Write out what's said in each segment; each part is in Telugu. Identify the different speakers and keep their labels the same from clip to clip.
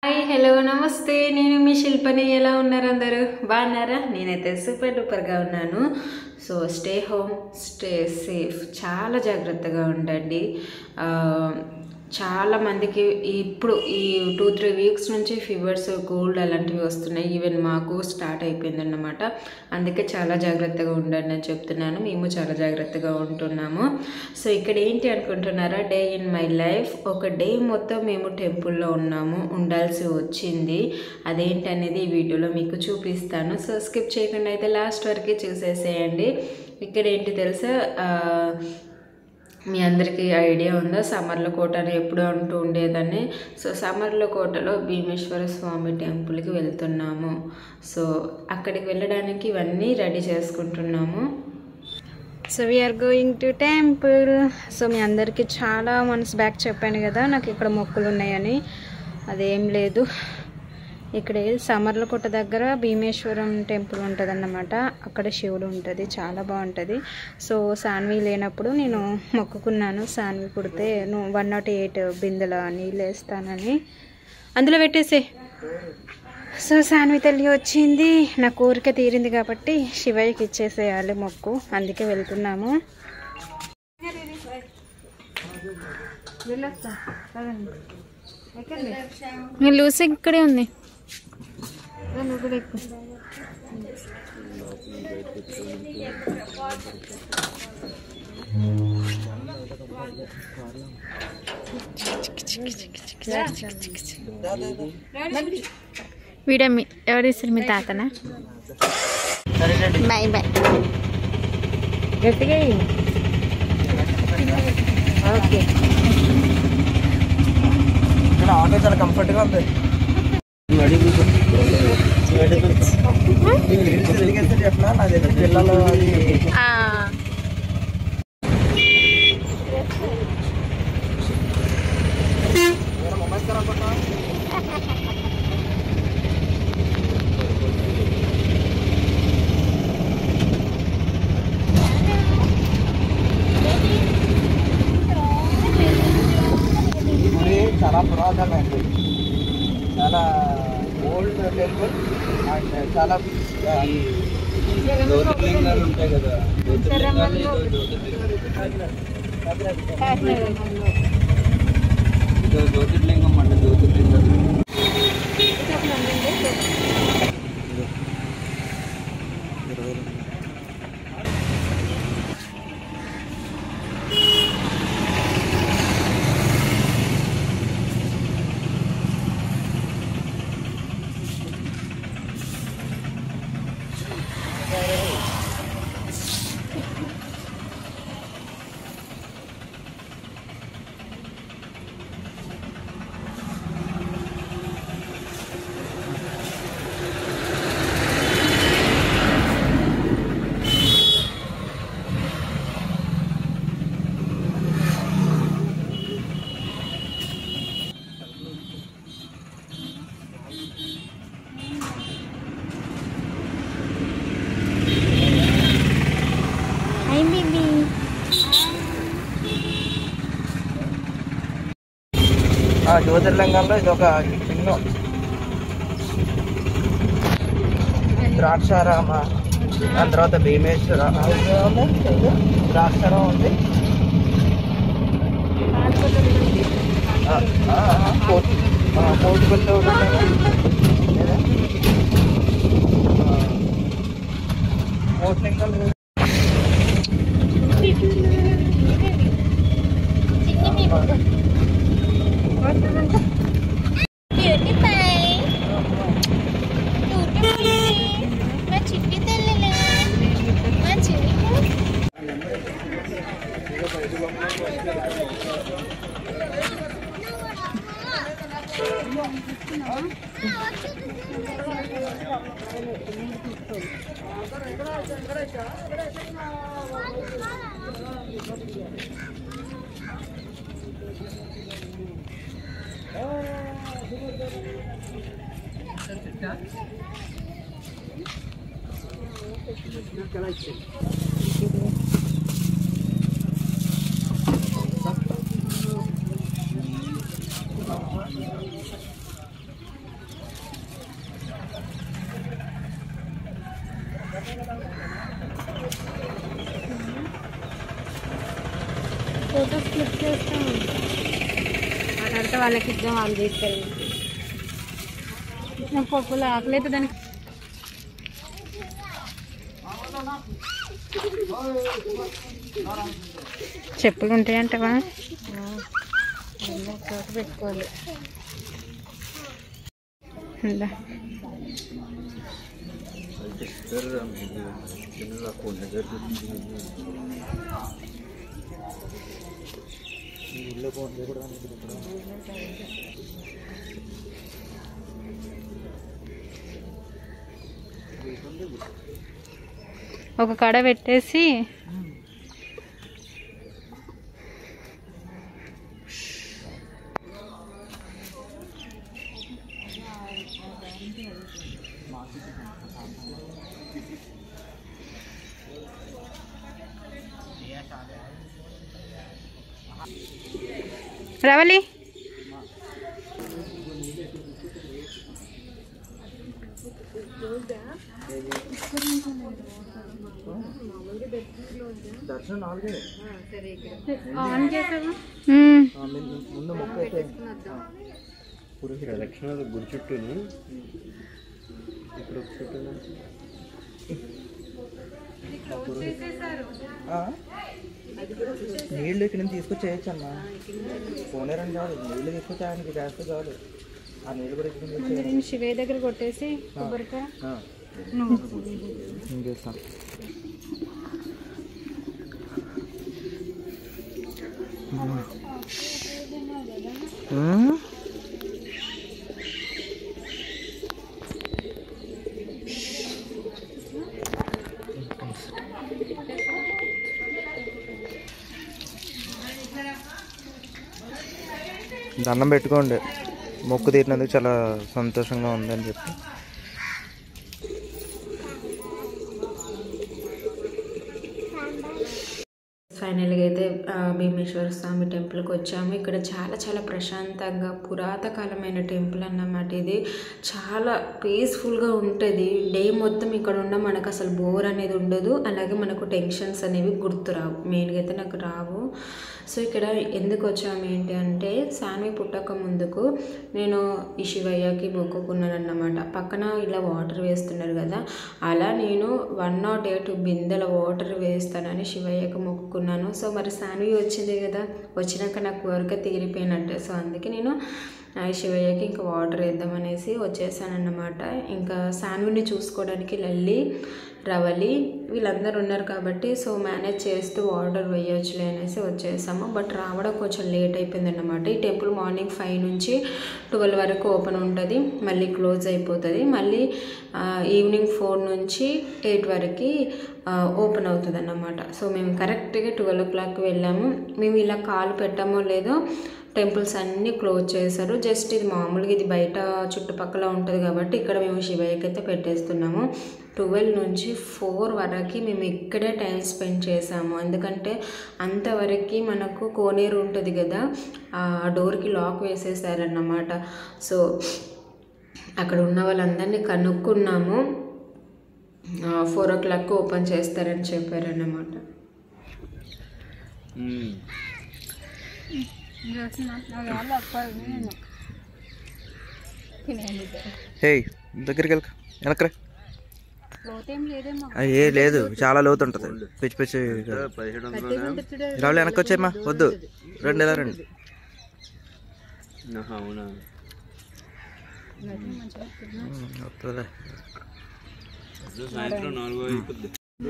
Speaker 1: హాయ్ హలో నమస్తే నేను మీ శిల్పని ఎలా ఉన్నారు అందరూ బాగున్నారా నేనైతే సూపర్ డూపర్గా ఉన్నాను so stay home stay safe చాలా జాగ్రత్తగా ఉండండి ఆ, చాలా మందికి ఇప్పుడు ఈ టూ త్రీ వీక్స్ నుంచి ఫీవర్స్ కోల్డ్ అలాంటివి వస్తున్నాయి ఈవెన్ మాకు స్టార్ట్ అయిపోయిందన్నమాట అందుకే చాలా జాగ్రత్తగా ఉండండి అని చెప్తున్నాను మేము చాలా జాగ్రత్తగా ఉంటున్నాము సో ఇక్కడ ఏంటి అనుకుంటున్నారా డే ఇన్ మై లైఫ్ ఒక డే మొత్తం మేము టెంపుల్లో ఉన్నాము ఉండాల్సి వచ్చింది అదేంటి అనేది ఈ వీడియోలో మీకు చూపిస్తాను సో స్కిప్ చేయకుండా అయితే లాస్ట్ వరకు చూసేసేయండి ఇక్కడ ఏంటి తెలుసా ఆ, మీ అందరికీ ఐడియా ఉందా సమ్మర్ల కోట అని ఎప్పుడు అంటూ ఉండేదాన్ని సో సమ్మర్ల కోటలో భీమేశ్వర స్వామి టెంపుల్కి వెళ్తున్నాము సో అక్కడికి వెళ్ళడానికి ఇవన్నీ రెడీ చేసుకుంటున్నాము so we are going to temple so మీ అందరికీ చాలా మంత్స్ బ్యాక్ చెప్పాను కదా నాకు ఇక్కడ మొక్కులు ఉన్నాయని అదేం లేదు ఇక్కడ సమర్లకోట దగ్గర భీమేశ్వరం టెంపుల్ ఉంటుందన్నమాట అక్కడ శివుడు ఉంటుంది చాలా బాగుంటుంది సో సాన్వి లేనప్పుడు నేను మొక్కుకున్నాను సాన్వి పుడితే నువ్వు వన్ నాట్ ఎయిట్ బిందెల నీళ్ళు వేస్తానని అందులో పెట్టేసే సో సాన్వి తల్లి వచ్చింది నా కోరిక తీరింది కాబట్టి శివయ్యకి ఇచ్చేసేయాలి మొక్కు అందుకే వెళ్తున్నాము లూసి ఇక్కడే ఉంది నువ్వు కూడా ఎక్కువ వీడియో మీ ఎవరు ఇస్తారు మీ తాతనా బాయ్ బాయ్ గట్టిగా ఓకే
Speaker 2: ఇక్కడ ఆటో చాలా కంఫర్ట్ గా ఉంది చెప్పినా నాది పిల్లలు అది ఈ గుడి చాలా పురాతనమైనది చాలా ఓల్డ్ టెంపుల్ అండ్ చాలా ఆ,
Speaker 3: జ్యోతిర్లింగాలు ఉంటాయి కదా జ్యోతిర్లింగాలు ఏదో జ్యోతిర్లింగం ఇదో జ్యోతిర్లింగం అంటే జ్యోతిర్లింగం
Speaker 1: హాయ్ బేబీ
Speaker 2: ఆ జ్యోతిర్లింగంలో ఇది ఒక చిన్న ద్రాక్షారామ దాని తర్వాత భీమేశ్వర ఆ, ఇది ఉంది, ఇది ద్రాక్షారామం ఉంది ఆ, ఆ, ఆ, కోటి ఆ, కోటిపల్లి ఒకటి ఉంది. లేదా? ఆ, కోటిలింగాలు
Speaker 3: వాళ్ళకి ఇద్దాం వాళ్ళు తీసుకెళ్ళి నాకు పప్పులు ఆకలి అయితే దానికి
Speaker 1: చెప్పులు ఉంటాయంటవా
Speaker 3: చోట పెట్టుకోవాలి
Speaker 1: ఉందా. ఒక కడ పెట్టేసి రవలి
Speaker 2: దర్శనం నాలుగే
Speaker 3: ఆన్ చేసావా
Speaker 1: మ్మ్.
Speaker 2: ఆ, ముందు ముందు మొక్క అయితే
Speaker 4: ఇప్పుడు ప్రదక్షిణ గుడి చుట్టూను
Speaker 2: ఇప్పుడు ఒక చెట్టు ఉంది. ఆ? నీళ్ళు ఇక్కడ నుంచి తీసుకొచ్చేయచ్చు అన్న పోనేరని కాదు నీళ్ళు తీసుకొచ్చి ఆయనకి చేస్తే చాలు ఆ నీళ్ళు కూడా ఇక్కడ నుంచి
Speaker 3: నేను శివయ్య దగ్గర కొట్టేసి కొబ్బరికాయ
Speaker 2: ఆ,
Speaker 3: నువ్వు
Speaker 2: నేను చేస్తాను దండం పెట్టుకోండి మొక్కు తీరినందుకు చాలా సంతోషంగా ఉందని చెప్పి
Speaker 1: ఫైనల్గా అయితే ఆ, భీమేశ్వర స్వామి టెంపుల్కి వచ్చాము ఇక్కడ చాలా చాలా ప్రశాంతంగా పురాతకాలమైన టెంపుల్ అన్నమాట ఇది చాలా పీస్ఫుల్గా ఉంటుంది డే మొత్తం ఇక్కడ ఉన్న మనకు అసలు బోర్ అనేది ఉండదు అలాగే మనకు టెన్షన్స్ అనేవి గుర్తురావు మెయిన్గా అయితే నాకు రావు సో ఇక్కడ ఎందుకు వచ్చాము ఏంటి అంటే సాన్వి పుట్టక ముందుకు నేను ఈ శివయ్యకి మొక్కుకున్నాను అన్నమాట పక్కన ఇలా వాటర్ వేస్తున్నారు కదా అలా నేను వన్ నాట్ ఎయిట్ బిందెల వాటర్ వేస్తానని శివయ్యకి మొక్కుకున్నాను సో మరి సాన్వి వచ్చింది కదా వచ్చినాక నాకు కోరిక తీరిపోయినట్టే సో అందుకే నేను ఆ శివయ్యకి ఇంకా వాటర్ వేద్దామనేసి వచ్చేసానన్నమాట ఇంకా సాన్విని చూసుకోవడానికి లల్లి రవలి వీళ్ళందరూ ఉన్నారు కాబట్టి సో మేనేజ్ చేస్తూ వాటర్ వేయొచ్చులే అనేసి వచ్చేసాము బట్ రావడం కొంచెం లేట్ అయిపోయింది అన్నమాట ఈ టెంపుల్ మార్నింగ్ ఫైవ్ నుంచి ట్వెల్వ్ వరకు ఓపెన్ ఉంటుంది మళ్ళీ క్లోజ్ అయిపోతుంది మళ్ళీ ఆ, ఈవినింగ్ ఫోర్ నుంచి ఎయిట్ వరకు ఓపెన్ అవుతుంది అన్నమాట సో మేము కరెక్ట్గా ట్వెల్వ్ ఓ క్లాక్ వెళ్ళాము మేము ఇలా కాలు పెట్టామో లేదో టెంపుల్స్ అన్నీ క్లోజ్ చేశారు జస్ట్ ఇది మామూలుగా ఇది బయట చుట్టుపక్కల ఉంటుంది కాబట్టి ఇక్కడ మేము శివయ్యకి అయితే పెట్టేస్తున్నాము ట్వెల్వ్ నుంచి ఫోర్ వరకు మేము ఇక్కడే టైం స్పెండ్ చేసాము ఎందుకంటే అంతవరకు మనకు కోనేరు ఉంటుంది కదా ఆ డోర్కి లాక్ వేసేసారన్నమాట సో అక్కడ ఉన్న వాళ్ళందరినీ కనుక్కున్నాము ఫోర్ ఓ క్లాక్ ఓపెన్ చేస్తారని చెప్పారన్నమాట
Speaker 2: హే దగ్గరికి వెళ్ళక వెనకరా
Speaker 3: లోతేం లేదేమో
Speaker 2: ఆ, ఏ లేదు చాలా లోతు ఉంటుంది పిచ్చి పిచ్చి
Speaker 4: పదిహేడు వందలు
Speaker 2: రావులు వెనక్కి వచ్చేమ్మా వద్దు రండి ఇలా రండి
Speaker 4: అవునా
Speaker 2: వస్తుందిలే.
Speaker 4: సాయంత్రం నాలుగు అయిపోద్ది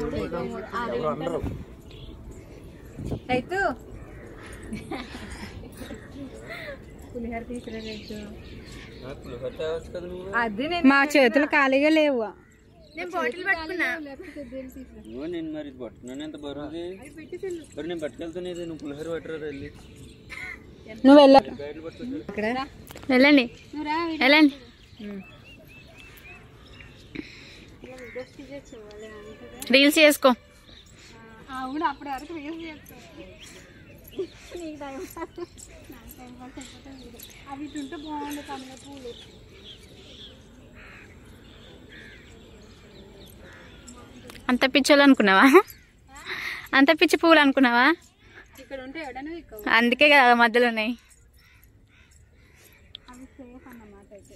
Speaker 3: రైతు పులిహోర తీసుకురా రైతు అది మా చేతులు ఖాళీగా లేవు నేను బాటిల్ పట్టుకున్నా
Speaker 4: నువ్వు నేను మరి పట్టుకున్నాను ఎంత బరువుది మరి నేను పట్టుకెళ్తాను నువ్వు పులిహోర పట్టరా వెళ్ళి
Speaker 1: నువ్వు వెళ్ళ
Speaker 3: వెళ్ళండి వెళ్ళండి రీల్స్ చేసుకో అవును అప్పటి వరకు రీల్స్ చేసుకో నీకు టైం పాస్ నాకు టైం పాస్ అయిపోతుంది అవి ఇటుంటే బాగుండు కమల పూలు
Speaker 5: అంత పిచ్చోళ్ళు అనుకున్నావా అంత పిచ్చి పువ్వులు అనుకున్నావా
Speaker 3: ఇక్కడ ఉంటే ఎడను ఎక్కువ
Speaker 5: అందుకే కదా మధ్యలో ఉన్నాయి
Speaker 3: అన్నమాట అయితే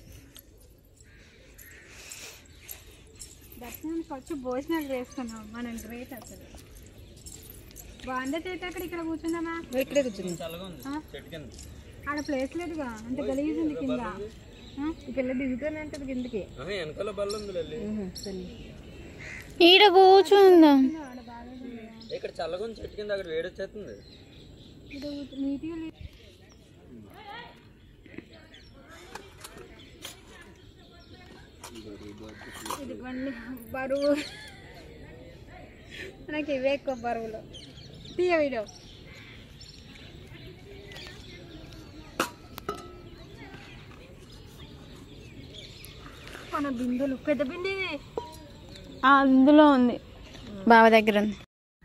Speaker 3: దర్శనానికి వచ్చి భోజనాలు చేసుకున్నాం మనం గ్రేట్ అసలు బాగుందే తేట అక్కడ ఇక్కడ కూర్చున్నామా
Speaker 1: ఇక్కడే కూర్చుంది
Speaker 4: చల్లగా ఉంది
Speaker 3: ఆ?
Speaker 4: చెట్టు కింద
Speaker 3: ఆడ ప్లేస్ లేదుగా అంత గలీజ్ ఉంది కింద ఆ?
Speaker 1: ఈ పిల్ల దిగుతూనే ఉంటుంది కిందకి
Speaker 4: ఆహా, వెనకాల బల్ల ఉంది లల్లి
Speaker 5: ఈడ కూర్చుందాం
Speaker 3: ఆడ బాగా
Speaker 4: ఇక్కడ చల్లగా ఉంది చెట్టు కింద అక్కడ వేడి వచ్చేస్తుంది
Speaker 3: ఇది నీట్గా లేదు ఇదిగోండి బరువు నాకు ఇవే ఎక్కువ బరువులు తీయ వీడియో మన బిందులు పెద్ద బింది ఇది.
Speaker 5: ఆ, అందులో ఉంది బావ దగ్గర ఉంది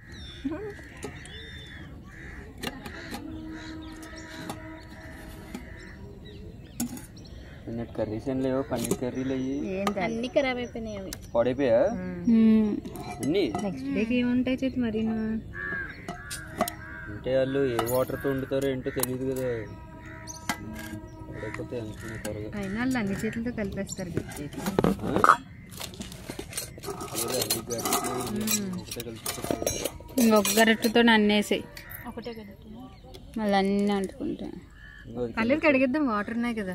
Speaker 4: నిన్నటి కర్రీస్ ఏం లేవు పన్నీర్ కర్రీలు అయ్యి
Speaker 5: అన్ని ఖరాబ్ అయిపోయినాయి అవి
Speaker 4: పాడైపోయా అన్ని
Speaker 1: నెక్స్ట్ డేకి ఏముంటాయి చేతి మరి
Speaker 4: అంటే వాళ్ళు ఏ వాటర్తో వండుతారో ఏంటో తెలియదు కదా పాడైపోతే అనుకున్న త్వరగా
Speaker 1: అయినా వాళ్ళు అన్ని చేతులతో కలిపేస్తారు కదా చేతి
Speaker 4: ఆ? ఏదో అన్ని గరిటెలు ఒకటే కలిసి
Speaker 5: ఇంకొక గరిటెతో అన్నేసాయి
Speaker 3: ఒకటే కదా
Speaker 5: మళ్ళీ అన్నీ అంటుకుంటాయి
Speaker 4: ఇంకో ఇది.
Speaker 1: కళ్ళకి అడిగిద్దాం వాటర్ ఉన్నాయి కదా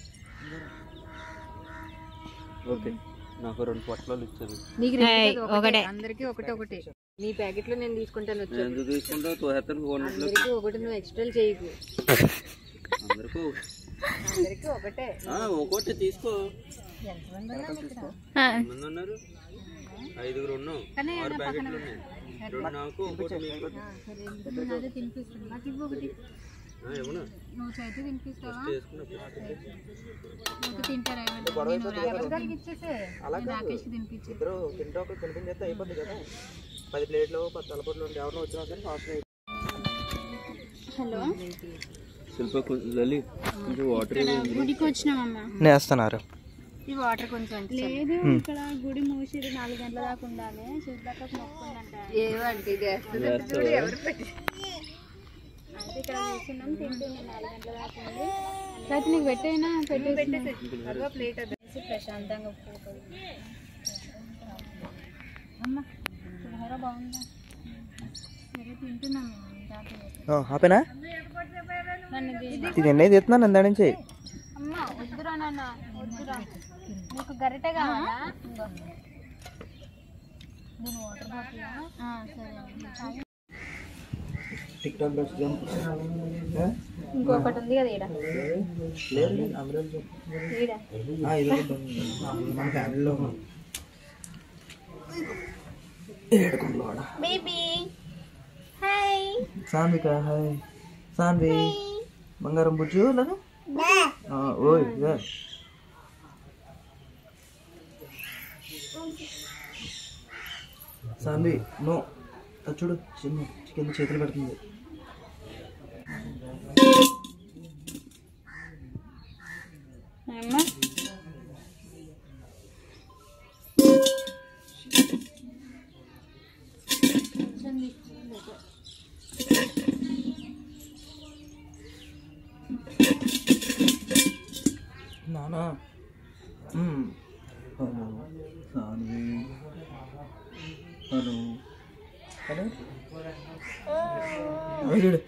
Speaker 4: ఓకే నాకు రెండు పొట్లాలు ఇచ్చారు
Speaker 1: నీకు
Speaker 5: ఏయ్,
Speaker 1: రెండు
Speaker 5: ఒకటే.
Speaker 1: ఒకటే అందరికి ఒకటే ఒకటే నీ ప్యాకెట్ లో నేను తీసుకుంటాను వచ్చి
Speaker 4: నేను ఎందుకు తీసుకుంటావు తోహేస్తాను ఫోన్లో
Speaker 1: అందరికి ఒకటి నువ్వు ఎక్స్ట్రా చేయకు
Speaker 4: అందరికీ
Speaker 1: అందరికి ఒకటే
Speaker 4: ఆ, ఒక్కోటి తీసుకో
Speaker 1: ఎంతమంది ఉన్నారు ఇక్కడ
Speaker 5: ఆ,
Speaker 4: ఎంతమంది ఉన్నారు ఐదుగురు ఉన్నాం ఆరు ప్యాకెట్లు ఉన్నాయి రెండు నాకు ఒకటి మీకు
Speaker 3: నేను అదే తినిపిస్తాను నాకు ఇవ్వు ఒకటి
Speaker 4: ఆ, ఏమన్నా
Speaker 3: నువ్వు చేతి తినిపిస్తావా
Speaker 4: చేసుకున్నప్పుడు
Speaker 3: నువ్వు తింటారా ఏమన్నా? నేను రాకేష్కి ఇచ్చేసే నేను రాకేష్కి తినిపించే
Speaker 2: ఇద్దరు తింటే ఒకటి తినిపించేస్తే అయిపోద్ది కదా పది ప్లేట్లు పది తలపట్లు ఉంటే ఎవరినో వచ్చినా కానీ హాస్టల్
Speaker 3: హలో
Speaker 4: శిల్ప కొ- లలి కొంచెం వాటర్
Speaker 3: గుడికి వచ్చినామమ్మా
Speaker 2: నేస్తున్నారు
Speaker 1: ఈ వాటర్ కొంచెం
Speaker 3: లేదు ఇక్కడ గుడి మూసిరు నాలుగు గంటల దాకా ఉండాలి శుద్ధక్కకు మొక్కుందంట
Speaker 1: ఏమంటే ఇది వేస్తుంది
Speaker 3: అయితే ఇక్కడ కూర్చున్నాం తింటున్నాం నాలుగు గంటల దాకా ఉంది అయితే నీకు పెట్టైనా పెట్టేసి
Speaker 1: ప్లేట్ అది
Speaker 3: ప్రశాంతంగా పోతుంది అమ్మ పులిహోర బాగుందా సరే తింటున్నాము రాత్రి.
Speaker 2: ఆపేనా
Speaker 3: నన్ను ఇది-
Speaker 2: ఇది ఎన్నైతే ఎత్తున్నాను అందా నుంచి
Speaker 3: అమ్మ వద్దురా నాన్న వద్దురా నీకు గరిటె కావాలా ఇంగో. నేను వాటర్ బాటిల్ సరే
Speaker 2: టిక్ టాక్ లో
Speaker 3: ఇంకొకటి ఉంది కదా ఈడ
Speaker 2: లేదు అందులో
Speaker 3: ఈడ
Speaker 2: ఇది ఒకటి ఉంది. మన ఫ్యామిలీలో
Speaker 3: baby hi
Speaker 2: Sanvika hi Sanvi బంగారం బుజ్జు లేదా ఆ, ఓయ్ ఇదే. సాన్వి నో అది చూడు చిన్న కింద చేతులు పెడుతుంది
Speaker 5: ఏమ్మా
Speaker 2: నానా మ్మ్. హలో సాన్వి హలో హలో అవి చూడు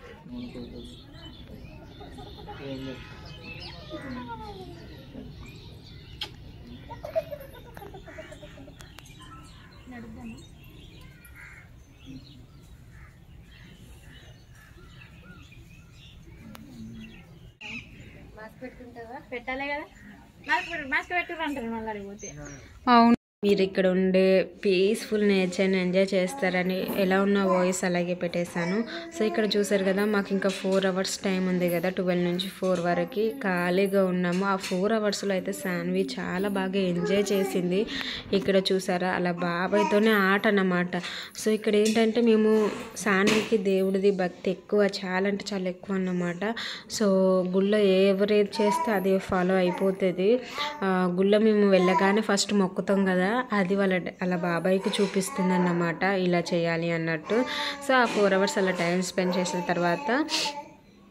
Speaker 3: పెట్టాలి కదా మాస్క్ పెట్టు మాస్క్ పెట్టుర్రు అంటారు మళ్ళీ అడిగిపోతే
Speaker 5: అవును
Speaker 1: మీరు ఇక్కడ ఉండే పీస్ఫుల్ నేచర్ని ఎంజాయ్ చేస్తారని ఎలా ఉన్న వాయిస్ అలాగే పెట్టేశాను సో ఇక్కడ చూసారు కదా మాకు ఇంకా ఫోర్ అవర్స్ టైం ఉంది కదా ట్వెల్వ్ నుంచి ఫోర్ వరకు ఖాళీగా ఉన్నాము ఆ ఫోర్ అవర్స్లో అయితే శాన్వి చాలా బాగా ఎంజాయ్ చేసింది ఇక్కడ చూసారా అలా బాబాయ్తోనే ఆట అన్నమాట సో ఇక్కడ ఏంటంటే మేము శాన్వికి దేవుడిది భక్తి ఎక్కువ చాలా అంటే చాలా ఎక్కువ అన్నమాట సో గుళ్ళో ఎవరేది చేస్తే అది ఫాలో అయిపోతుంది ఆ, గుళ్ళో మేము వెళ్ళగానే ఫస్ట్ మొక్కుతాం కదా అది వాళ్ళ అలా బాబాయ్కి చూపిస్తుంది అన్నమాట ఇలా చేయాలి అన్నట్టు సో ఆ ఫోర్ అవర్స్ అలా టైం స్పెండ్ చేసిన తర్వాత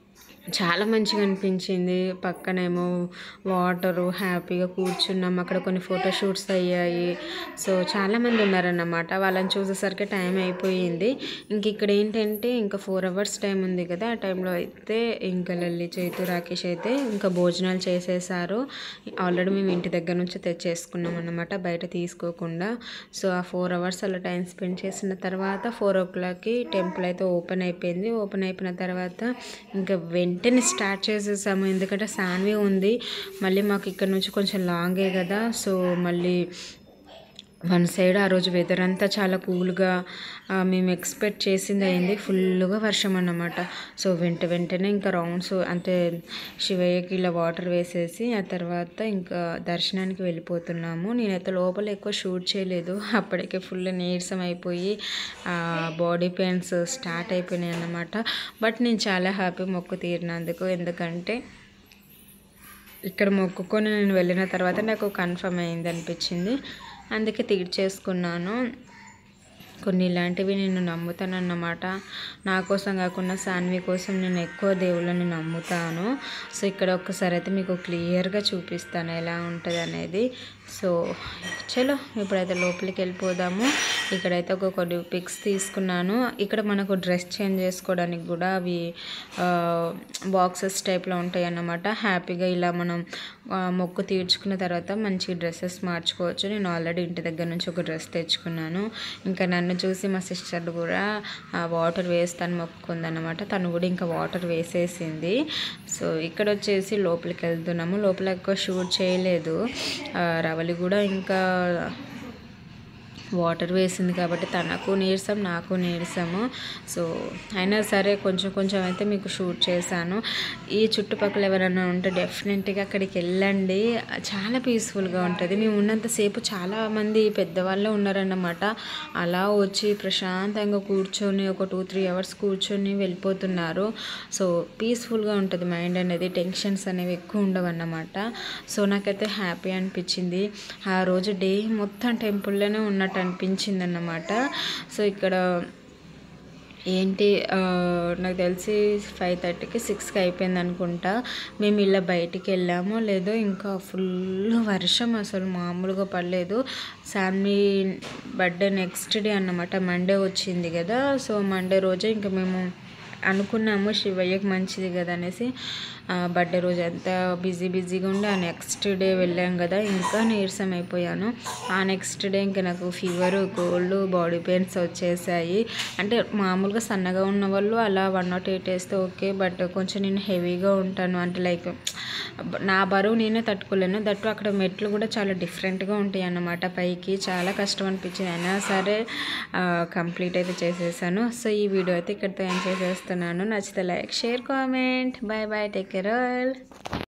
Speaker 1: చాలా మంచిగా అనిపించింది పక్కనేమో వాటరు హ్యాపీగా కూర్చున్నాం అక్కడ కొన్ని ఫోటోషూట్స్ అయ్యాయి సో చాలామంది ఉన్నారన్నమాట వాళ్ళని చూసేసరికి టైం అయిపోయింది ఇంక ఇక్కడ ఏంటంటే ఇంకా ఫోర్ అవర్స్ టైం ఉంది కదా ఆ టైంలో అయితే ఇంకా లల్లి చైతు రాకేష్ అయితే ఇంకా భోజనాలు చేసేసారు ఆల్రెడీ మేము ఇంటి దగ్గర నుంచి తెచ్చేసుకున్నాం అన్నమాట బయట తీసుకోకుండా సో ఆ ఫోర్ అవర్స్ అలా టైం స్పెండ్ చేసిన తర్వాత ఫోర్ ఓ క్లాక్కి టెంపుల్ అయితే ఓపెన్ అయిపోయింది ఓపెన్ అయిపోయిన తర్వాత ఇంకా వెంటనే స్టార్ట్ చేసేసాము ఎందుకంటే సాన్వి ఉంది మళ్ళీ మాకు ఇక్కడ నుంచి కొంచెం లాంగే కదా సో మళ్ళీ వన్ సైడ్ ఆ రోజు వెదర్ అంతా చాలా కూల్గా మేము ఎక్స్పెక్ట్ చేసింది అయింది ఫుల్గా వర్షం అన్నమాట సో వెంట వెంటనే ఇంకా రౌండ్స్ అంటే శివయ్యకి ఇలా వాటర్ వేసేసి ఆ తర్వాత ఇంకా దర్శనానికి వెళ్ళిపోతున్నాము నేనైతే లోపల ఎక్కువ షూట్ చేయలేదు అప్పటికే ఫుల్ నీరసం అయిపోయి బాడీ పెయిన్స్ స్టార్ట్ అయిపోయినాయి అన్నమాట బట్ నేను చాలా హ్యాపీ మొక్కు తీరినందుకు ఎందుకంటే ఇక్కడ మొక్కుకొని నేను వెళ్ళిన తర్వాత నాకు కన్ఫర్మ్ అయింది అనిపించింది అందుకే తీర్చేసుకున్నాను కొన్ని ఇలాంటివి నేను నమ్ముతానన్నమాట నా కోసం కాకుండా సాన్వి కోసం నేను ఎక్కువ దేవుళ్ళని నమ్ముతాను సో ఇక్కడ ఒక్కసారి అయితే మీకు క్లియర్గా చూపిస్తాను ఎలా ఉంటుంది అనేది సో చలో ఇప్పుడైతే లోపలికి వెళ్ళిపోదాము ఇక్కడైతే ఒక కొన్ని పిక్స్ తీసుకున్నాను ఇక్కడ మనకు డ్రెస్ చేంజ్ చేసుకోవడానికి కూడా అవి బాక్సెస్ టైప్లో ఉంటాయి అన్నమాట హ్యాపీగా ఇలా మనం ఆ, మొక్కు తీర్చుకున్న తర్వాత మంచి డ్రెస్సెస్ మార్చుకోవచ్చు నేను ఆల్రెడీ ఇంటి దగ్గర నుంచి ఒక డ్రెస్ తెచ్చుకున్నాను ఇంకా నన్ను చూసి మా సిస్టర్ కూడా వాటర్ వేస్తాను మొక్కుకుందన్నమాట తను కూడా ఇంకా వాటర్ వేసేసింది సో ఇక్కడ వచ్చేసి లోపలికి వెళ్తున్నాము లోపల ఎక్కువ షూట్ చేయలేదు ఆ, రవలి కూడా ఇంకా వాటర్ వేసింది కాబట్టి తనకు నీరసం నాకు నీరసము సో అయినా సరే కొంచెం కొంచెం అయితే మీకు షూట్ చేశాను ఈ చుట్టుపక్కల ఎవరైనా ఉంటే డెఫినెట్గా అక్కడికి వెళ్ళండి చాలా పీస్ఫుల్గా ఉంటుంది మేము ఉన్నంతసేపు చాలామంది పెద్దవాళ్ళే ఉన్నారన్నమాట అలా వచ్చి ప్రశాంతంగా కూర్చొని ఒక టూ త్రీ అవర్స్ కూర్చొని వెళ్ళిపోతున్నారు సో పీస్ఫుల్గా ఉంటుంది మైండ్ అనేది టెన్షన్స్ అనేవి ఎక్కువ ఉండవు అన్నమాట సో నాకైతే హ్యాపీ అనిపించింది ఆ రోజు డే మొత్తం టెంపుల్లోనే ఉన్నట్టు అనిపించింది అన్నమాట సో ఇక్కడ ఏంటి ఆ, నాకు తెలిసి ఫైవ్ థర్టీకి సిక్స్కి అయిపోయింది అనుకుంటా మేము ఇలా బయటికి వెళ్ళామో లేదో ఇంకా ఫుల్ వర్షం అసలు మామూలుగా పడలేదు శామ్లీ బర్త్డే నెక్స్ట్ డే అన్నమాట మండే వచ్చింది కదా సో మండే రోజే ఇంకా మేము అనుకున్నాము శివయ్యకి మంచిది కదా అనేసి బర్త్డే రోజు అంతా బిజీ బిజీగా ఉండి ఆ నెక్స్ట్ డే వెళ్ళాం కదా ఇంకా నీరసం అయిపోయాను ఆ నెక్స్ట్ డే ఇంకా నాకు ఫీవర్ కోల్డ్ బాడీ పెయిన్స్ వచ్చేసాయి అంటే మామూలుగా సన్నగా ఉన్న వాళ్ళు అలా వన్ నాట్ ఎయిట్ వేస్తే ఓకే బట్ కొంచెం నేను హెవీగా ఉంటాను అంటే లైక్ నా బరువు నేనే తట్టుకోలేను దట్టు అక్కడ మెట్లు కూడా చాలా డిఫరెంట్గా ఉంటాయి అన్నమాట పైకి చాలా కష్టం అనిపించింది అయినా సరే కంప్లీట్ అయితే చేసేసాను సో ఈ వీడియో అయితే ఇక్కడితో ఏం చేసేస్తున్నాను నచ్చితే like share comment bye bye take care all